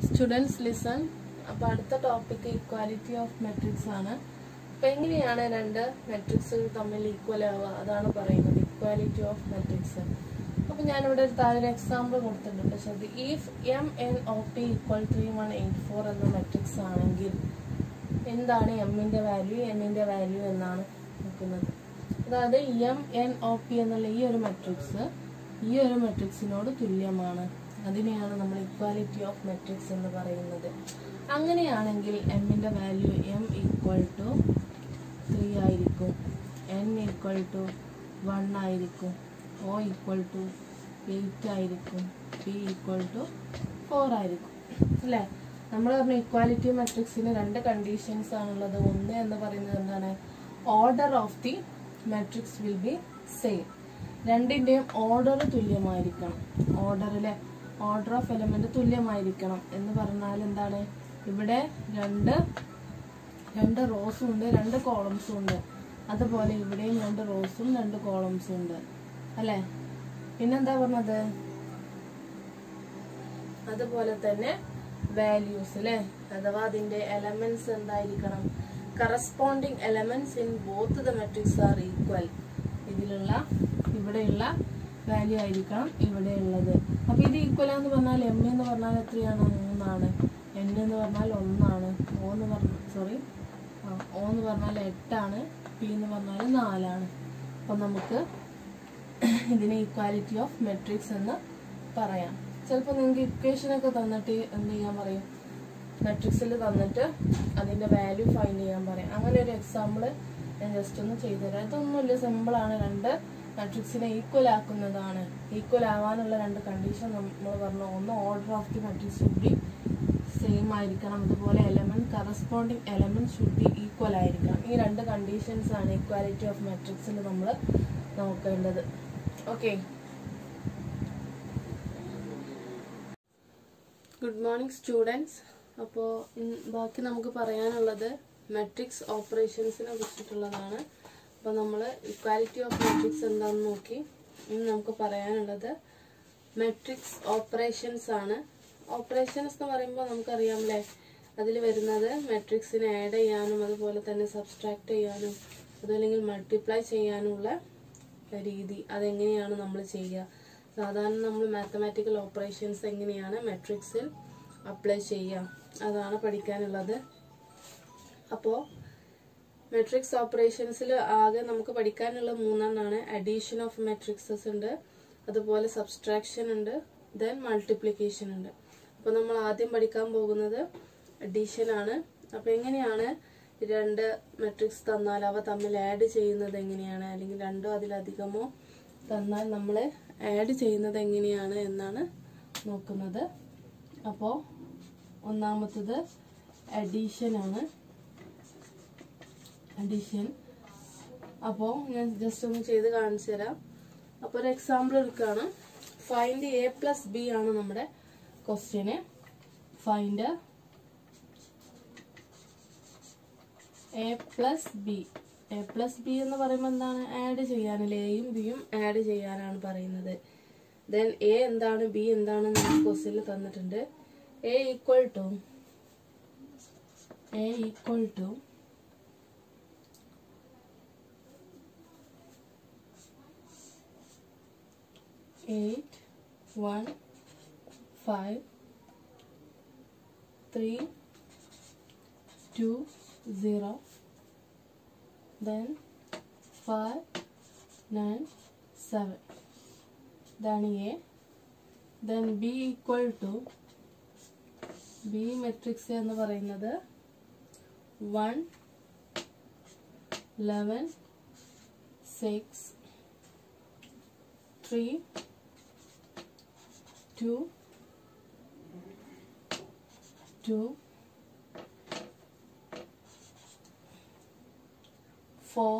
students listen അപ്പോൾ അടുത്ത topic equality of matrix ആണ് അപ്പം എങ്ങനെയാണ് രണ്ട് മെട്രിക്സുകൾ തമ്മിൽ ഈക്വൽ ആവുക അതാണ് പറയുന്നത് ഇക്വാലിറ്റി ഓഫ് മെട്രിക്സ് അപ്പം ഞാനിവിടെ ഒരു താഴെ എക്സാമ്പിൾ കൊടുത്തിട്ടുണ്ട് പക്ഷേ if M N O P equal three one eight four എന്ന മെട്രിക്സ് ആണെങ്കിൽ എന്താണ് എമ്മിന്റെ വാല്യൂ എന്നിന്റെ വാല്യൂ എന്നാണ് നോക്കുന്നത് അതായത് എം എൻ ഒ പി എന്നുള്ള ഈ ഒരു മെട്രിക്സ് ഈ ഒരു മെട്രിക്സിനോട് തുല്യമാണ് അതിനെയാണ് നമ്മൾ ഇക്വാലിറ്റി ഓഫ് മെട്രിക്സ് എന്ന് പറയുന്നത് അങ്ങനെയാണെങ്കിൽ എമ്മിന്റെ value M equal to three ആയിരിക്കും എൻ ഈക്വൽ ടു വൺ ആയിരിക്കും ഒ ഈക്വൽ ടു എയ്റ്റ് ആയിരിക്കും പി ഈക്വൽ ടു ഫോർ ആയിരിക്കും അല്ലേ നമ്മൾ പറഞ്ഞ ഇക്വാലിറ്റി മെട്രിക്സിന് രണ്ട് കണ്ടീഷൻസ് ആണുള്ളത് ഒന്ന് എന്ന് പറയുന്നത് എന്താണ് order of the matrix will be same രണ്ടിന്റെയും ഓർഡർ തുല്യമായിരിക്കണം ഓർഡറിലെ ഓർഡർ ഓഫ് എലമെന്റ് തുല്യമായിരിക്കണം എന്ന് പറഞ്ഞാൽ എന്താണ് ഇവിടെ രണ്ട് രണ്ട് റോസും ഉണ്ട് രണ്ട് കോളംസും ഉണ്ട് അതുപോലെ ഇവിടെയും രണ്ട് റോസും രണ്ട് കോളംസും ഉണ്ട് അല്ലേ പിന്നെന്താ പറഞ്ഞത് അതുപോലെ തന്നെ വാല്യൂസ് അല്ലെ അഥവാ അതിന്റെ എലമെന്റ്സ് എന്തായിരിക്കണം corresponding elements in both the matrix are equal ഇതിലുള്ള ഇവിടെയുള്ള വാല്യൂ ആയിരിക്കണം ഇവിടെ ഉള്ളത് അപ്പൊ ഇത് ഈക്വൽ എന്ന് പറഞ്ഞാൽ എം എന്ന് പറഞ്ഞാൽ എത്രയാണ് മൂന്നാണ് എൻ എന്ന് പറഞ്ഞാൽ ഒന്നാണ് ഓ എന്ന് പറഞ്ഞ സോറി ഓ എന്ന് പറഞ്ഞാൽ എട്ടാണ് പി എന്ന് പറഞ്ഞാൽ നാലാണ് അപ്പൊ നമുക്ക് ഇതിനെ ഈക്വാലിറ്റി ഓഫ് മെട്രിക്സ് എന്ന് പറയാം ചിലപ്പോൾ നിങ്ങൾക്ക് ഇക്വേഷൻ ഒക്കെ തന്നിട്ട് എന്ത് ചെയ്യാൻ പറയും മെട്രിക്സിൽ തന്നിട്ട് അതിന്റെ വാല്യൂ ഫൈൻഡ് ചെയ്യാൻ പറയും അങ്ങനെ ഒരു എക്സാമ്പിൾ ഞാൻ ജസ്റ്റ് ഒന്ന് ചെയ്തുതരാം ഇതൊന്നുമില്ല സിമ്പിൾ ആണ് രണ്ട് മെട്രിക്സിനെ ഈക്വൽ ആക്കുന്നതാണ് ഈക്വൽ ആവാനുള്ള രണ്ട് കണ്ടീഷൻ നമ്മൾ പറഞ്ഞു ഒന്ന് order of the matrix should be same ആയിരിക്കണം അതുപോലെ element corresponding element should be equal ആയിരിക്കണം ഈ രണ്ട് കണ്ടീഷൻസ് ആണ് ഇക്വാലിറ്റി ഓഫ് മെട്രിക്സിൽ നമ്മൾ നോക്കേണ്ടത് ഓക്കെ ഗുഡ് മോർണിംഗ് സ്റ്റുഡൻസ് അപ്പോൾ ബാക്കി നമുക്ക് പറയാനുള്ളത് മെട്രിക്സ് ഓപ്പറേഷൻസിനെ കുറിച്ചിട്ടുള്ളതാണ് അപ്പോൾ നമ്മൾ ഇക്വാലിറ്റി ഓഫ് മെട്രിക്സ് എന്താണെന്ന് നോക്കി ഇനി നമുക്ക് പറയാനുള്ളത് മെട്രിക്സ് ഓപ്പറേഷൻസ് ആണ് ഓപ്പറേഷൻസ് എന്ന് പറയുമ്പോൾ നമുക്കറിയാമല്ലേ അതിൽ വരുന്നത് മെട്രിക്സിനെ ആഡ് ചെയ്യാനും അതുപോലെ തന്നെ സബ്സ്ട്രാക്ട് ചെയ്യാനും അതല്ലെങ്കിൽ മൾട്ടിപ്ലൈ ചെയ്യാനുള്ള രീതി അതെങ്ങനെയാണ് നമ്മൾ ചെയ്യുക സാധാരണ നമ്മൾ മാത്തമാറ്റിക്കൽ ഓപ്പറേഷൻസ് എങ്ങനെയാണ് മെട്രിക്സിൽ അപ്ലൈ ചെയ്യുക അതാണ് പഠിക്കാനുള്ളത് അപ്പോൾ മെട്രിക്സ് ഓപ്പറേഷൻസിൽ ആകെ നമുക്ക് പഠിക്കാനുള്ള മൂന്നെണ്ണമാണ് അഡീഷൻ ഓഫ് മെട്രിക്സസ് ഉണ്ട് അതുപോലെ സബ്സ്ട്രാക്ഷൻ ഉണ്ട് ദെൻ മൾട്ടിപ്ലിക്കേഷൻ ഉണ്ട് അപ്പോൾ നമ്മൾ ആദ്യം പഠിക്കാൻ പോകുന്നത് അഡീഷൻ ആണ് അപ്പോൾ എങ്ങനെയാണ് രണ്ട് മെട്രിക്സ് തന്നാൽ അവ തമ്മിൽ ആഡ് ചെയ്യുന്നത് എങ്ങനെയാണ് അല്ലെങ്കിൽ രണ്ടോ അതിലധികമോ തന്നാൽ നമ്മൾ ആഡ് ചെയ്യുന്നത് എങ്ങനെയാണ് എന്നാണ് നോക്കുന്നത് അപ്പോൾ ഒന്നാമത്തത് അഡീഷൻ ആണ് അഡീഷൻ അപ്പോൾ ഞാൻ ജസ്റ്റ് ഒന്ന് ചെയ്ത് കാണിച്ചു തരാം അപ്പോൾ ഒരു എക്സാമ്പിൾ എടുക്കുകയാണ് ഫൈൻഡ് എ പ്ലസ് ബി ആണ് നമ്മുടെ ക്വസ്റ്റ്യന് find A plus B A plus B എന്ന് പറയുമ്പോൾ എന്താണ് ആഡ് ചെയ്യാനല്ലേ എയും ബിയും ആഡ് ചെയ്യാനാണ് പറയുന്നത് ദെൻ എ എന്താണ് ബി എന്താണ് നമുക്ക് ക്വസ്റ്റ്യനിൽ തന്നിട്ടുണ്ട് A equal to A equal to eight one five three two zero then 5 9 7 ഇതാണ് A then B equal to B matrix എന്ന് പറയുന്നത് one eleven six three two two four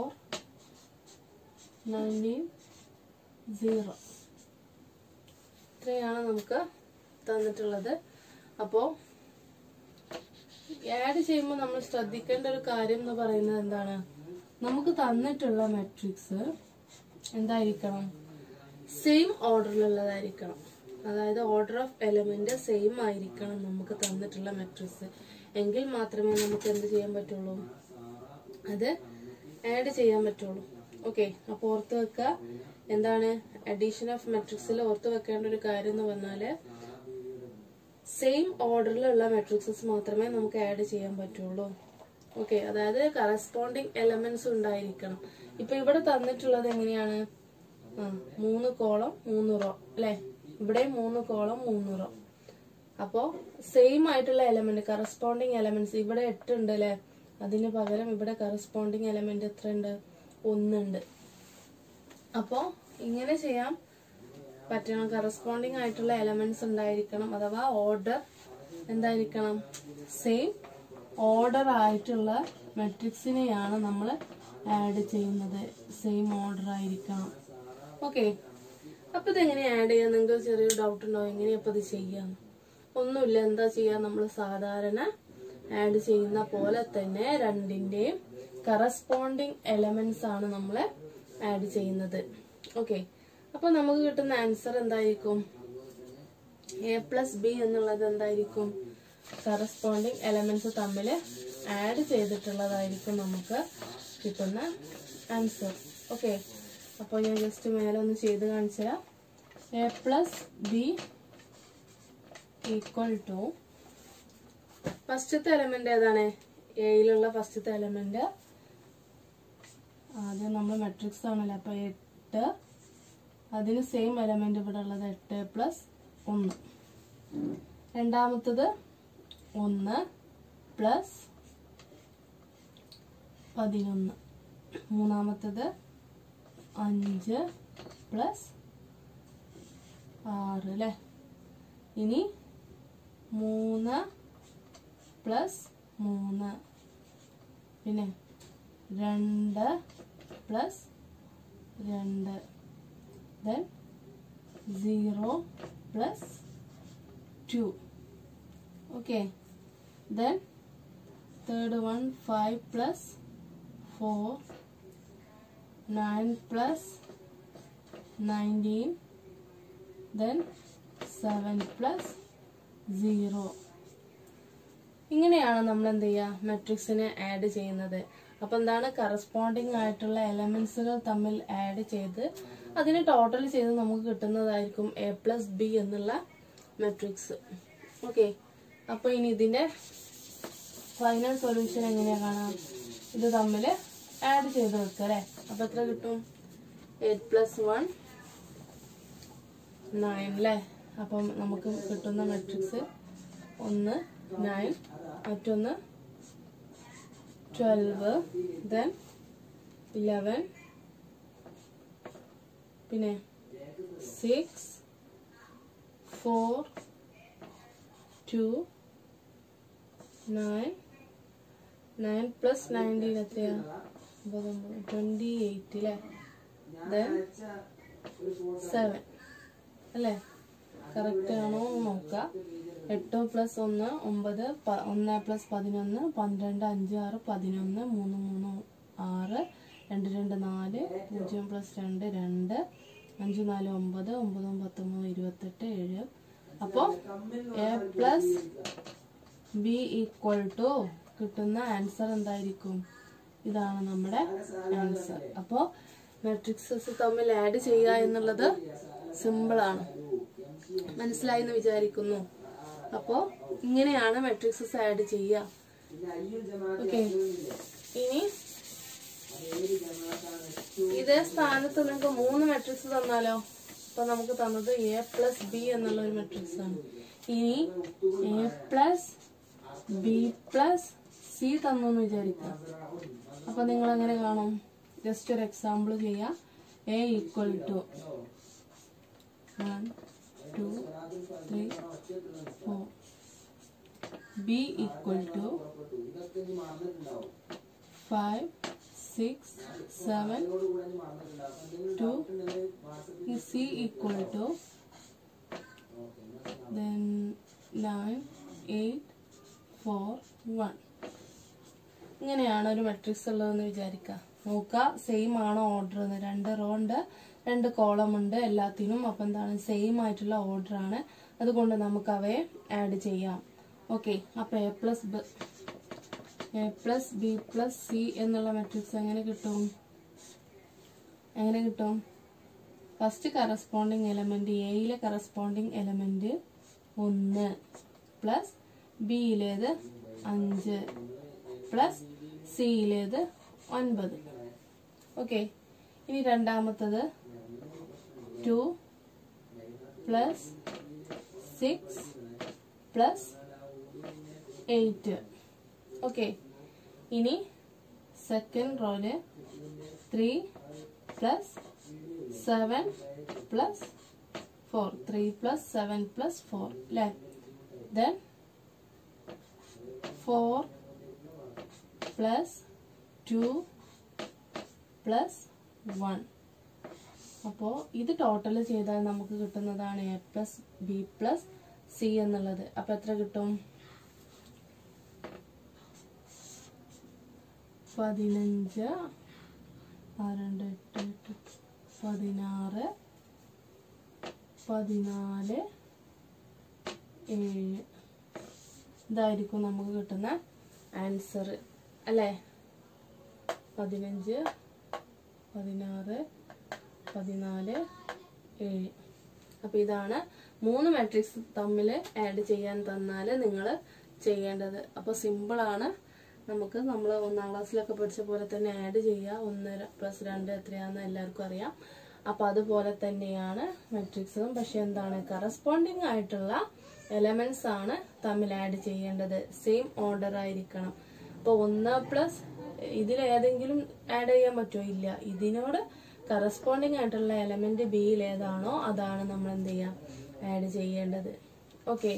nineteen zero ഇത്രയാണ് നമുക്ക് തന്നിട്ടുള്ളത് അപ്പോൾ ആഡ് ചെയ്യുമ്പോൾ നമ്മൾ ശ്രദ്ധിക്കേണ്ട ഒരു കാര്യം എന്ന് പറയുന്നത് എന്താണ് നമുക്ക് തന്നിട്ടുള്ള മെട്രിക്സ് എന്തായിരിക്കണം സെയിം ഓർഡറിലുള്ളതായിരിക്കണം അതായത് ഓർഡർ ഓഫ് എലമെന്റ് സെയിം ആയിരിക്കണം നമുക്ക് തന്നിട്ടുള്ള മെട്രിക്സ് എങ്കിൽ മാത്രമേ നമുക്ക് എന്ത് ചെയ്യാൻ പറ്റുള്ളൂ അത് ആഡ് ചെയ്യാൻ പറ്റുള്ളൂ ഓക്കെ അപ്പോൾ ഓർത്ത് വെക്കുക എന്താണ് അഡീഷൻ ഓഫ് മെട്രിക്സിൽ ഓർത്ത് വെക്കേണ്ട ഒരു കാര്യം എന്ന് പറഞ്ഞാല് സെയിം ഓർഡറിലുള്ള മെട്രിക്സസ് മാത്രമേ നമുക്ക് ആഡ് ചെയ്യാൻ പറ്റുള്ളൂ ഓക്കെ അതായത് കറസ്പോണ്ടിങ് എലമെന്റ്സ് ഉണ്ടായിരിക്കണം ഇപ്പൊ ഇവിടെ തന്നിട്ടുള്ളത് എങ്ങനെയാണ് ആ മൂന്ന് കോളം മൂന്ന് റോ അല്ലെ ഇവിടെ മൂന്ന് കോളം മൂന്ന് റോ അപ്പോ സെയിം ആയിട്ടുള്ള എലമെന്റ് കറസ്പോണ്ടിങ് എലമെന്റ്സ് ഇവിടെ എട്ട് ഉണ്ട് അല്ലെ അതിന് പകരം ഇവിടെ കറസ്പോണ്ടിങ് എലമെന്റ് എത്ര ഉണ്ട് ഒന്നുണ്ട് അപ്പോ ഇങ്ങനെ ചെയ്യാം പറ്റണം കറസ്പോണ്ടിങ് ആയിട്ടുള്ള എലമെന്റ്സ് ഉണ്ടായിരിക്കണം അഥവാ ഓർഡർ എന്തായിരിക്കണം സെയിം ഓർഡർ ആയിട്ടുള്ള മെട്രിക്സിനെയാണ് നമ്മൾ ആഡ് ചെയ്യുന്നത് സെയിം ഓർഡർ ആയിരിക്കണം ഓക്കെ അപ്പൊ ഇതെങ്ങനെ ആഡ് ചെയ്യാൻ നിങ്ങൾക്ക് ചെറിയൊരു ഡൗട്ട് ഉണ്ടോ എങ്ങനെയപ്പോ ഇത് ചെയ്യാം ഒന്നുമില്ല എന്താ ചെയ്യാ നമ്മൾ സാധാരണ ആഡ് ചെയ്യുന്ന പോലെ തന്നെ രണ്ടിന്റെയും കറസ്പോണ്ടിങ് എലമെന്റ്സ് ആണ് നമ്മൾ ആഡ് ചെയ്യുന്നത് ഓക്കെ അപ്പൊ നമുക്ക് കിട്ടുന്ന ആൻസർ എന്തായിരിക്കും എ പ്ലസ് ബി എന്നുള്ളത് എന്തായിരിക്കും കറസ്പോണ്ടിങ് എലമെന്റ്സ് തമ്മിൽ ആഡ് ചെയ്തിട്ടുള്ളതായിരിക്കും നമുക്ക് കിട്ടുന്ന ആൻസർ ഓക്കെ അപ്പോൾ ഞാൻ ജസ്റ്റ് മേലെ ഒന്ന് ചെയ്ത് കാണിച്ചു തരാം A plus B equal to ഫസ്റ്റത്തെ എലമെന്റ് ഏതാണ് എയിലുള്ള ഫസ്റ്റത്തെ എലമെന്റ് ആദ്യം നമ്മൾ മെട്രിക്സ് ആണല്ലോ അപ്പൊ എട്ട് അതിന് സെയിം എലമെന്റ് ഇവിടെ ഉള്ളത് എട്ട് പ്ലസ് ഒന്ന് രണ്ടാമത്തത് ഒന്ന് പ്ലസ് പതിനൊന്ന് മൂന്നാമത്തത് അഞ്ച് പ്ലസ് ആറ് അല്ലേ ഇനി മൂന്ന് പ്ലസ് മൂന്ന് പിന്നെ രണ്ട് പ്ലസ് രണ്ട് then zero plus two okay then third one five plus four nine plus nineteen then seven plus zero ഇങ്ങനെയാണ് നമ്മൾ എന്ത് ചെയ്യുക മെട്രിക്സിനെ ആഡ് ചെയ്യുന്നത് അപ്പൊ എന്താണ് കറസ്പോണ്ടിങ് ആയിട്ടുള്ള എലമെന്റ്സുകൾ തമ്മിൽ ആഡ് ചെയ്ത് അതിനെ ടോട്ടൽ ചെയ്ത് നമുക്ക് കിട്ടുന്നതായിരിക്കും എ പ്ലസ് ബി എന്നുള്ള മെട്രിക്സ് ഓക്കെ അപ്പൊ ഇനി ഇതിന്റെ ഫൈനൽ സൊല്യൂഷൻ എങ്ങനെയാ കാണാം ഇത് തമ്മിൽ ആഡ് ചെയ്ത് വെക്കുക അല്ലെ അപ്പൊ എത്ര കിട്ടും എയ്റ്റ് പ്ലസ് വൺ നയൻ അല്ലേ അപ്പം നമുക്ക് കിട്ടുന്ന മെട്രിക്സ് ഒന്ന് നയൻ മറ്റൊന്ന് ട്വൽവ് ദെൻ ഇലവൻ പിന്നെ six four two nine nine plus nineteen എത്രയാ ട്വന്റി എയ്റ്റ് അല്ലേ ദെൻ സെവൻ അല്ലേ കറക്റ്റ് ആണോ എന്ന് നോക്കുക എട്ട് പ്ലസ് ഒന്ന് ഒമ്പത് പ- ഒന്ന് പ്ലസ് പതിനൊന്ന് പന്ത്രണ്ട് അഞ്ച് ആറ് പതിനൊന്ന് മൂന്ന് മൂന്ന് ആറ് രണ്ട് രണ്ട് നാല് പൂജ്യം പ്ലസ് രണ്ട് രണ്ട് അഞ്ച് നാല് ഒമ്പത് ഒമ്പത് പത്തൊമ്പത് ഇരുപത്തെട്ട് ഏഴ് അപ്പോൾ A plus B equal to കിട്ടുന്ന ആൻസർ എന്തായിരിക്കും ഇതാണ് നമ്മുടെ ആൻസർ അപ്പോൾ മെട്രിക്സസ് തമ്മിൽ ആഡ് ചെയ്യുക എന്നുള്ളത് സിമ്പിൾ ആണ് മനസ്സിലായി എന്ന് വിചാരിക്കുന്നു അപ്പോൾ ഇങ്ങനെയാണ് മെട്രിക്സസ് ആഡ് ചെയ്യുക ഓക്കെ ഇനി ഇതേ സ്ഥാനത്ത് നിങ്ങൾക്ക് മൂന്ന് മെട്രിക്സ് തന്നാലോ ഇപ്പൊ നമുക്ക് തന്നത് എ പ്ലസ് ബി എന്നുള്ള ഒരു മെട്രിക്സ് ആണ് ഇനി A plus B plus C തന്നു എന്ന് വിചാരിക്കാം അപ്പൊ നിങ്ങൾ എങ്ങനെ കാണും ജസ്റ്റ് ഒരു എക്സാമ്പിൾ ചെയ്യാം A equal to one two three four B equal to five six seven two C equal to then 9 8 4 1 ഇങ്ങനെയാണ് ഒരു മെട്രിക്സ് ഉള്ളതെന്ന് വിചാരിക്കുക നോക്കുക സെയിം ആണോ ഓർഡർ എന്ന് രണ്ട് റോ ഉണ്ട് രണ്ട് കോളം ഉണ്ട് എല്ലാത്തിനും അപ്പം എന്താണ് സെയിം ആയിട്ടുള്ള ഓർഡർ ആണ് അതുകൊണ്ട് നമുക്ക് അവയെ ആഡ് ചെയ്യാം ഓക്കെ അപ്പൊ A plus A plus B plus C എന്നുള്ള മെട്രിക്സ് എങ്ങനെ കിട്ടും എങ്ങനെ കിട്ടും ഫസ്റ്റ് കറസ്പോണ്ടിങ് എലമെന്റ് എയിലെ കറസ്പോണ്ടിങ് എലമെന്റ് ഒന്ന് പ്ലസ് ബിയിലേത് അഞ്ച് പ്ലസ് സിയിലേത് ഒൻപത് ഓക്കെ ഇനി രണ്ടാമത്തത് two plus six plus eight okay ഇനി സെക്കൻഡ് റോയില് three plus seven plus four three plus seven plus four അല്ലേ then four plus two plus one അപ്പോൾ ഇത് ടോട്ടൽ ചെയ്താൽ നമുക്ക് കിട്ടുന്നതാണ് A plus B plus C എന്നുള്ളത് അപ്പോൾ എത്ര കിട്ടും പതിനഞ്ച് ആ രണ്ട് എട്ട് എട്ട് പതിനാറ് പതിനാല് ഏഴ് ഇതായിരിക്കും നമുക്ക് കിട്ടുന്ന ആൻസർ അല്ലേ പതിനഞ്ച് പതിനാറ് പതിനാല് ഏഴ് അപ്പോൾ ഇതാണ് മൂന്ന് മെട്രിക്സ് തമ്മിൽ ആഡ് ചെയ്യാൻ തന്നാൽ നിങ്ങൾ ചെയ്യേണ്ടത് അപ്പോൾ സിമ്പിളാണ് നമുക്ക് നമ്മൾ ഒന്നാം ക്ലാസ്സിലൊക്കെ പഠിച്ച പോലെ തന്നെ ആഡ് ചെയ്യുക ഒന്ന് പ്ലസ് രണ്ട് എത്രയാണെന്ന് എല്ലാവർക്കും അറിയാം അപ്പോൾ അതുപോലെ തന്നെയാണ് മെട്രിക്സും പക്ഷെ എന്താണ് കറസ്പോണ്ടിങ് ആയിട്ടുള്ള എലമെന്റ്സ് ആണ് തമ്മിൽ ആഡ് ചെയ്യേണ്ടത് സെയിം ഓർഡർ ആയിരിക്കണം അപ്പോൾ ഒന്ന് പ്ലസ് ഇതിൽ ഏതെങ്കിലും ആഡ് ചെയ്യാൻ പറ്റുമോ ഇല്ല ഇതിനോട് കറസ്പോണ്ടിങ് ആയിട്ടുള്ള എലമെന്റ് ബിയിൽ ഏതാണോ അതാണ് നമ്മൾ എന്ത് ചെയ്യുക ആഡ് ചെയ്യേണ്ടത് ഓക്കെ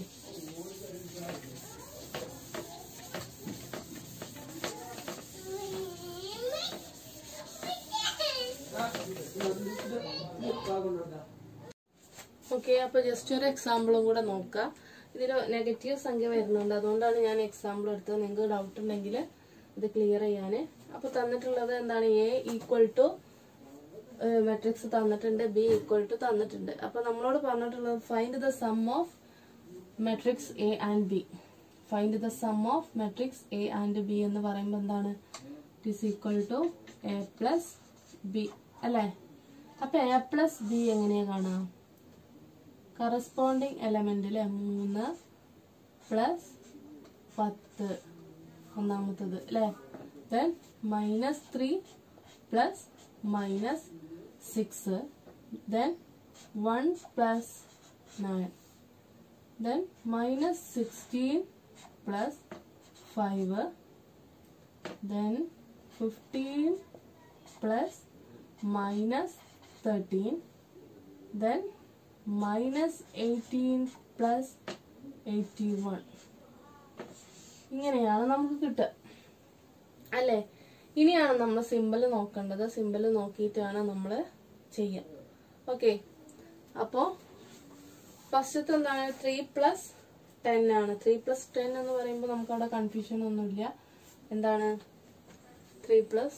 ഓക്കെ അപ്പൊ ജസ്റ്റ് ഒരു എക്സാമ്പിളും കൂടെ നോക്കാം ഇതിൽ നെഗറ്റീവ് സംഖ്യ വരുന്നുണ്ട് അതുകൊണ്ടാണ് ഞാൻ എക്സാമ്പിൾ എടുത്തത് നിങ്ങൾക്ക് ഡൗട്ട് ഉണ്ടെങ്കിൽ ഇത് ക്ലിയർ ചെയ്യാൻ അപ്പൊ തന്നിട്ടുള്ളത് എന്താണ് എ ഈക്വൽ ടു മെട്രിക്സ് തന്നിട്ടുണ്ട് ബി ഈക്വൽ ടു തന്നിട്ടുണ്ട് അപ്പൊ നമ്മളോട് പറഞ്ഞിട്ടുള്ളത് find the sum of matrix A and B find the sum of matrix A and B എന്ന് പറയുമ്പോൾ എന്താണ് it is equal to A plus B അല്ലേ അപ്പൊ എ പ്ലസ് ബി എങ്ങനെയാ കാണാം കറസ്പോണ്ടിങ് എലമെന്റ് അല്ലെ മൂന്ന് പ്ലസ് പത്ത് ഒന്നാമത്തത് അല്ലെ then minus three plus minus six then one plus nine then minus sixteen plus five then fifteen plus minus thirteen then minus eighteen plus eighty one ഇങ്ങനെയാണ് നമുക്ക് കിട്ടുക അല്ലേ ഇനിയാണ് നമ്മൾ സിമ്പിൾ നോക്കേണ്ടത് സിമ്പിൾ നോക്കിയിട്ടാണ് നമ്മൾ ചെയ്യുക ഓക്കെ അപ്പോൾ ഫസ്റ്റത്തെ എന്താണ് ത്രീ പ്ലസ് ടെൻ ആണ് ത്രീ പ്ലസ് ടെൻ എന്ന് പറയുമ്പോൾ നമുക്ക് അവിടെ കൺഫ്യൂഷൻ ഒന്നുമില്ല എന്താണ് three plus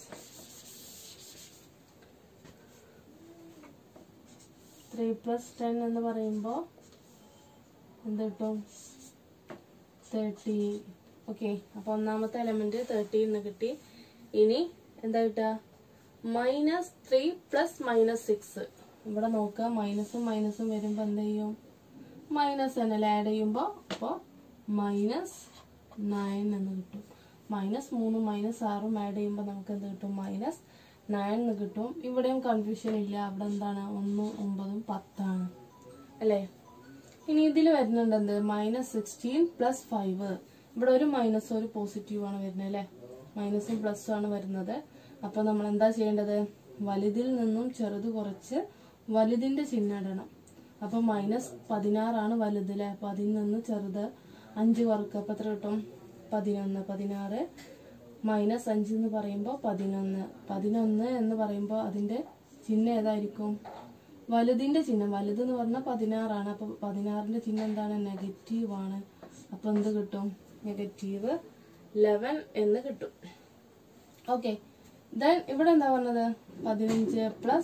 three plus ten എന്ന് പറയുമ്പോൾ എന്ത് കിട്ടും തേർട്ടീൻ ഓക്കെ അപ്പോൾ ഒന്നാമത്തെ എലമെന്റ് തേർട്ടീൻ എന്ന് കിട്ടി ഇനി എന്താ കിട്ടുക minus three plus minus six ഇവിടെ നോക്കുക മൈനസും മൈനസും വരുമ്പോൾ എന്ത് ചെയ്യും മൈനസ് തന്നെ ആഡ് ചെയ്യുമ്പോൾ അപ്പോൾ മൈനസ് നയൻ എന്ന് കിട്ടും മൈനസ് മൂന്നും മൈനസ് ആറും ആഡ് ചെയ്യുമ്പോൾ നമുക്ക് എന്ത് കിട്ടും മൈനസ് നയൻ എന്ന് കിട്ടും ഇവിടെയും കൺഫ്യൂഷൻ ഇല്ല അവിടെ എന്താണ് ഒന്നും ഒമ്പതും പത്താണ് അല്ലേ ഇനി ഇതിൽ വരുന്നുണ്ട് എന്ത് മൈനസ് സിക്സ്റ്റീൻ പ്ലസ് ഫൈവ് ഇവിടെ ഒരു മൈനസ് ഒരു പോസിറ്റീവ് ആണ് വരുന്നത് അല്ലേ മൈനസും പ്ലസും ആണ് വരുന്നത് അപ്പൊ നമ്മൾ എന്താ ചെയ്യേണ്ടത് വലുതിൽ നിന്നും ചെറുത് കുറച്ച് വലുതിന്റെ ചിഹ്നം ഇടണം അപ്പൊ മൈനസ് പതിനാറാണ് വലുത് അല്ലേ അപ്പൊ അതിൽ നിന്ന് ചെറുത് അഞ്ച് കുറക്കുക അപ്പൊ എത്ര കിട്ടും പതിനൊന്ന് പതിനാറ് മൈനസ് അഞ്ച് എന്ന് പറയുമ്പോൾ പതിനൊന്ന് പതിനൊന്ന് എന്ന് പറയുമ്പോൾ അതിന്റെ ചിഹ്നം ഏതായിരിക്കും വലുതിന്റെ ചിഹ്നം വലുത് എന്ന് പറഞ്ഞാൽ പതിനാറാണ് അപ്പൊ പതിനാറിന്റെ ചിഹ്നം എന്താണ് നെഗറ്റീവ് ആണ് അപ്പൊ എന്ത് കിട്ടും നെഗറ്റീവ് ലെവൻ എന്ന് കിട്ടും ഓക്കെ ദെൻ ഇവിടെ എന്താ പറഞ്ഞത് പതിനഞ്ച് പ്ലസ്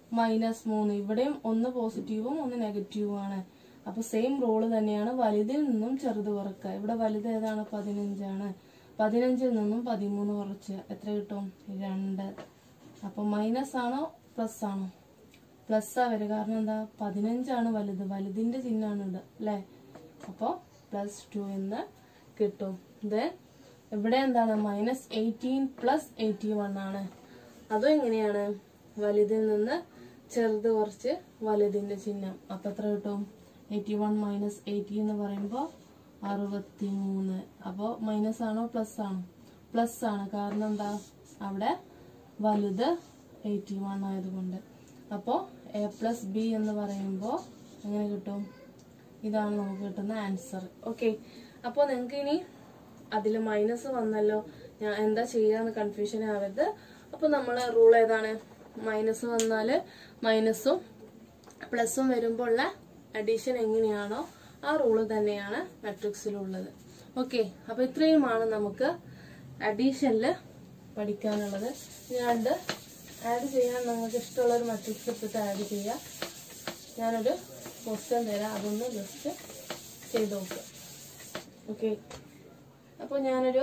മൈനസ് മൂന്ന് ഇവിടെയും ഒന്ന് പോസിറ്റീവും ഒന്ന് നെഗറ്റീവും ആണ് അപ്പൊ സെയിം റോള് തന്നെയാണ് വലുതിൽ നിന്നും ചെറുത് കുറക്കുക ഇവിടെ വലുത് ഏതാണ് പതിനഞ്ചാണ് പതിനഞ്ചിൽ നിന്നും പതിമൂന്ന് കുറച്ച് എത്ര കിട്ടും രണ്ട് അപ്പൊ മൈനസ് ആണോ പ്ലസ് ആണോ പ്ലസ് ആ വരിക കാരണം എന്താ പതിനഞ്ചാണ് വലുത് വലുതിന്റെ ചിഹ്നമാണ് ഇത് അല്ലേ അപ്പോൾ പ്ലസ് ടു എന്ന് കിട്ടും ദെൻ ഇവിടെ എന്താണ് minus eighteen plus eighty one ആണ് അതും എങ്ങനെയാണ് വലുതിൽ നിന്ന് ചെറുത് കുറച്ച് വലുതിന്റെ ചിഹ്നം അപ്പൊ എത്ര കിട്ടും എയ്റ്റി വൺ മൈനസ് എയ്റ്റി എന്ന് പറയുമ്പോൾ അറുപത്തി മൂന്ന് അപ്പോൾ മൈനസ് ആണോ പ്ലസ് ആണോ പ്ലസ് ആണ് കാരണം എന്താ അവിടെ വലുത് എയ്റ്റി വൺ ആയതുകൊണ്ട് അപ്പോൾ എ പ്ലസ് ബി എന്ന് പറയുമ്പോൾ എങ്ങനെ കിട്ടും ഇതാണ് നമുക്ക് കിട്ടുന്ന ആൻസർ ഓക്കെ അപ്പോൾ നിങ്ങൾക്ക് ഇനി അതിൽ മൈനസ് വന്നല്ലോ ഞാൻ എന്താ ചെയ്യാന്ന് കൺഫ്യൂഷൻ ആവരുത് അപ്പോൾ നമ്മൾ റൂൾ ഏതാണ് മൈനസ് വന്നാൽ മൈനസും പ്ലസും വരുമ്പോൾ ഉള്ള അഡീഷൻ എങ്ങനെയാണോ ആ റൂള് തന്നെയാണ് മാട്രിക്സിലുള്ളത് ഓക്കെ അപ്പോൾ ഇത്രയുമാണ് നമുക്ക് അഡീഷനിൽ പഠിക്കാനുള്ളത് ഞാണ്ട് ആഡ് ചെയ്യാൻ നിങ്ങൾക്ക് ഇഷ്ടമുള്ള ഒരു മെട്രിക്സ് എടുത്തിട്ട് ആഡ് ചെയ്യാം ഞാനൊരു ക്വസ്റ്റ്യൻ തരാം അതൊന്ന് ജസ്റ്റ് ചെയ്ത് നോക്കുക ഓക്കെ അപ്പോൾ ഞാനൊരു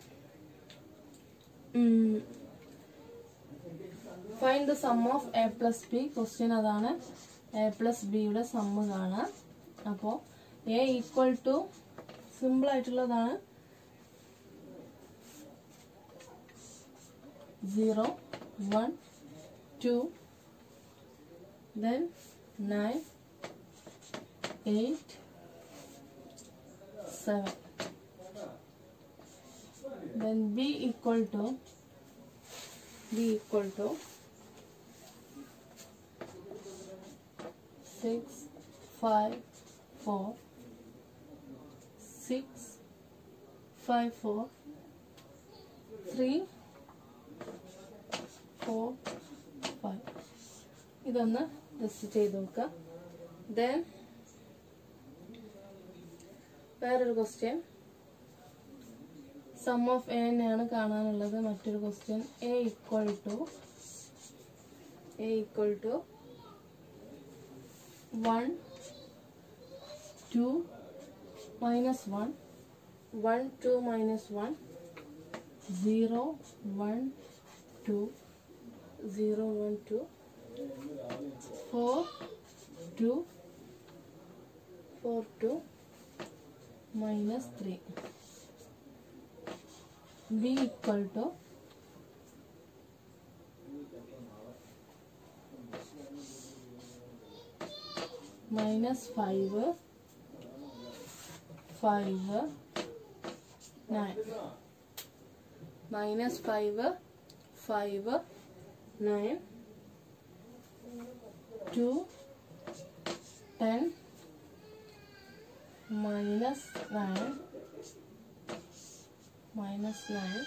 find the sum of A plus B question അതാണ് എ പ്ലസ് ബിയുടെ സമ്മ് കാണാം അപ്പോൾ എ ഈക്വൽ ടു സിമ്പിൾ ആയിട്ടുള്ളതാണ് zero one two then 9 8 7 then b equal to b equal to 6 5 4 6 5 4 3 4 5 ഇതൊന്ന് ജസ്റ്റ് ചെയ്ത് നോക്കുക ദെൻ വേറൊരു ക്വസ്റ്റ്യൻ സം ഓഫ് എ തന്നെയാണ് കാണാനുള്ളത് മറ്റൊരു question A equal to A equal to one two minus one one two minus one zero one two zero one two four two four two minus three b equal to minus five five nine minus five five nine two ten minus nine minus nine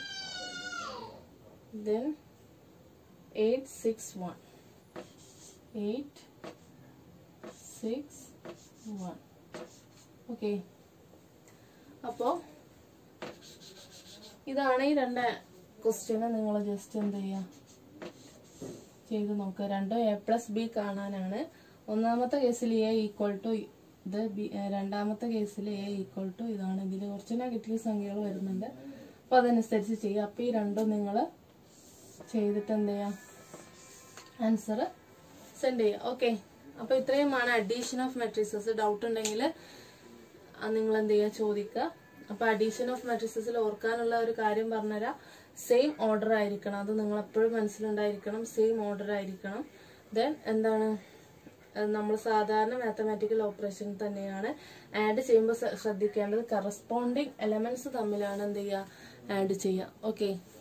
then eight six one eight six one okay അപ്പോൾ ഇതാണ് ഈ രണ്ട് question നിങ്ങൾ just എന്ത് ചെയ്യുക ചെയ്ത് നോക്കുക രണ്ടും എ പ്ലസ് ബി കാണാനാണ് ഒന്നാമത്തെ കേസിൽ എ ഈക്വൽ ടു ഇത് ബി രണ്ടാമത്തെ കേസിൽ എ ഈക്വൽ ടു ഇതാണ് ഇതിൽ കുറച്ച് നെഗറ്റീവ് സംഖ്യകൾ വരുന്നുണ്ട് അപ്പൊ അതനുസരിച്ച് ചെയ്യുക അപ്പൊ ഈ രണ്ടും നിങ്ങൾ ചെയ്തിട്ട് എന്ത് ചെയ്യാം ആൻസർ സെൻഡ് ചെയ്യുക ഓക്കെ അപ്പൊ ഇത്രയുമാണ് അഡീഷൻ ഓഫ് മെട്രിസസ് ഡൗട്ട് ഉണ്ടെങ്കിൽ നിങ്ങൾ എന്ത് ചെയ്യുക ചോദിക്കുക അപ്പൊ അഡീഷൻ ഓഫ് മെട്രിസസിൽ ഓർക്കാനുള്ള ഒരു കാര്യം പറഞ്ഞുതരാം സെയിം ഓർഡർ ആയിരിക്കണം അത് നിങ്ങൾ എപ്പോഴും മനസ്സിലുണ്ടായിരിക്കണം സെയിം ഓർഡർ ആയിരിക്കണം ദെൻ എന്താണ് നമ്മൾ സാധാരണ മാത്തമാറ്റിക്കൽ ഓപ്പറേഷൻ തന്നെയാണ് ആഡ് ചെയ്യുമ്പോൾ ശ്രദ്ധിക്കേണ്ടത് കറസ്പോണ്ടിങ് എലമെന്റ്സ് തമ്മിലാണ് എന്ത് ചെയ്യുക ആഡ് ചെയ്യുക ഓക്കെ